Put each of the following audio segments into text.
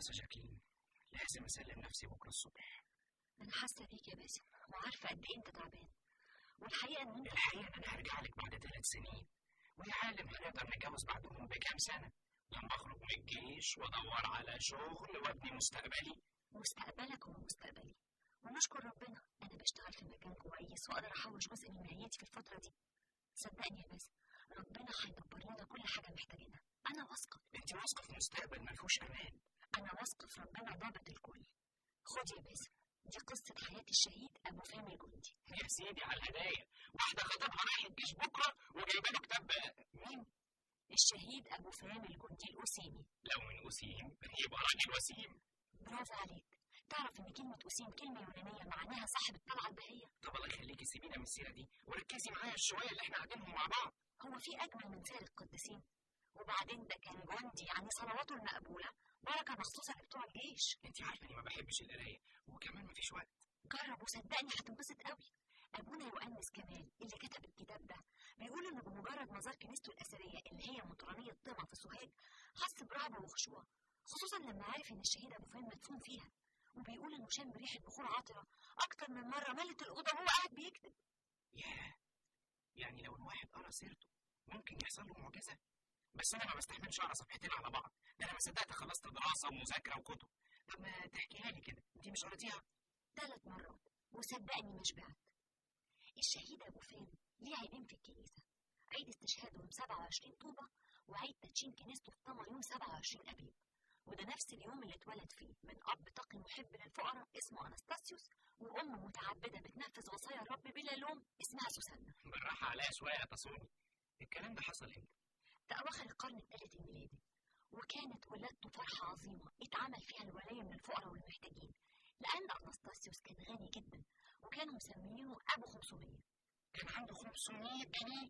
خلاص يا جاكلين لازم اسلم نفسي بكره الصبح انا حاسه بيك يا باسم وعارفه قد ايه انت تعبان والحقيقه ان انت الحقيقه ان انا هرجع لك بعد ثلاث سنين ويا عالم هنقدر نتجوز بعدهم بكام سنه لما اخرج من الجيش وادور على شغل وابني مستقبلي مستقبلك هو مستقبلي ونشكر ربنا انا بشتغل في مكان كويس واقدر احوش جزء من مهنتي في الفتره دي صدقني يا باسم ربنا هيدبر لنا كل حاجه محتاجينها انا واثقه انت واثقه في مستقبل ما فيهوش امان انا واثقه في ربنا ضابط الكل خد يا باسم دي قصه حياه الشهيد ابو فهمي الجندي يا سيدي على الهدايا واحده خطيبها رايح الجيش بكره وجايبه له كتاب مين الشهيد ابو فهمي الجندي الاسيمي لو من اسيم يبقى راجل وسيم برافو عليك تعرف ان كلمه اسيم كلمه يونانيه معناها صاحب الطلعه البهيه طب الله يخليكي سيبينا من السيره دي وركزي معايا شويه اللي احنا قاعدينهم مع بعض هو في اجمل من سير القديسين وبعدين ده كان جندي يعني صلواته المقبوله بركه مخصوصه لبتوع الجيش انت عارفه اني ما بحبش القرايه وكمان ما فيش وقت جرب وصدقني هتنبسط قوي ابونا يؤنس كمال اللي كتب الكتاب ده بيقول انه بمجرد ما زار كنيسته الاثريه اللي هي مطرانيه طمع في سوهاج حس برهبه وخشوع خصوصا لما عرف ان الشهيد ابو فهيم مدفون فيها وبيقول انه شم ريحه بخور عطره اكتر من مره ملت الاوضه وهو قاعد بيكتب ياه يعني لو الواحد قرا سيرته ممكن يحصل له معجزه بس انا ما بستحملش اقرا صفحتين على بعض ده انا ما صدقت خلصت دراسه ومذاكره وكتب طب ما تحكيها لي كده انت مش قريتيها ثلاث مرات وصدقني ما شبعت الشهيد ابو فهم ليه عيدين في الكنيسه عيد استشهاده يوم 27 طوبه وعيد تدشين كنيسته في طمع يوم 27 ابيب وده نفس اليوم اللي اتولد فيه من اب تقي محب للفقراء اسمه انستاسيوس وام متعبده بتنفذ وصايا الرب بلا لوم اسمها سوسنة بالراحه عليا شويه يا تصوني الكلام ده حصل امتى في اواخر القرن الثالث الميلادي وكانت ولادته فرحه عظيمه اتعمل فيها الولايه من الفقراء والمحتاجين لان انستاسيوس كان غني جدا وكانوا مسمينه ابو 500 كان عنده 500 جنيه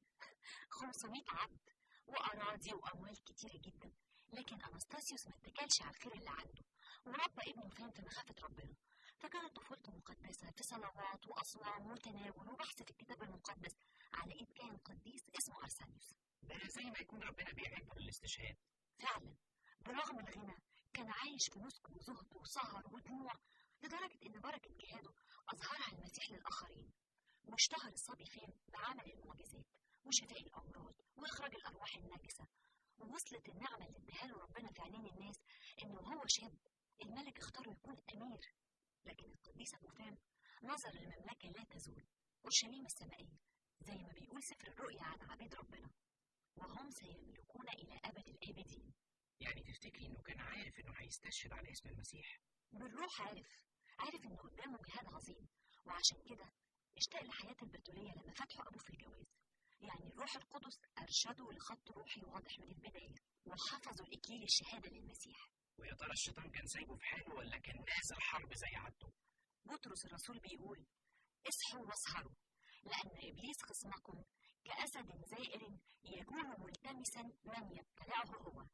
500 عبد واراضي واموال كتيره جدا لكن انستاسيوس ما اتكلش على الخير اللي عنده وربى ابنه فهم في مخافه ربنا فكانت طفولته مقدسه في صلوات واصوام وتناول وبحث في الكتاب المقدس على ايد كاهن قديس اسمه ارسانيوس ده زي ما يكون ربنا بيعده للاستشهاد فعلا برغم الغنى كان عايش في نسك وزهد وسهر ودموع لدرجة إن بركة جهاده أظهرها المسيح للآخرين واشتهر الصبي فهم بعمل المعجزات وشفاء الأمراض وإخراج الأرواح النجسة ووصلت النعمة اللي اداها له ربنا في عينين الناس إنه وهو شاب الملك اختاره يكون أمير لكن القديس أبو فهم نظر للمملكة لا تزول أورشليم السمائية زي ما بيقول سفر الرؤيا عن عبيد ربنا وهم سيملكون إلى أبد الآبدين يعني تفتكري انه كان عارف انه هيستشهد على اسم المسيح بالروح عارف عارف إنه قدامه جهاد عظيم وعشان كده اشتاق لحياة البتولية لما فتحوا أبوه في الجواز يعني الروح القدس أرشده لخط روحي واضح من البداية وحفظوا الإكليل الشهادة للمسيح ويا ترى الشيطان كان سايبه في حاله ولا كان نازل حرب زي عادته بطرس الرسول بيقول اصحوا واسهروا لأن إبليس خصمكم كأسد زائر يجول ملتمسا من يبتلعه هو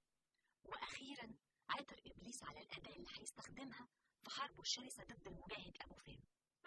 وأخيرا عثر إبليس على الأداة اللي هيستخدمها في حربه الشرسة ضد المجاهد أبو فهم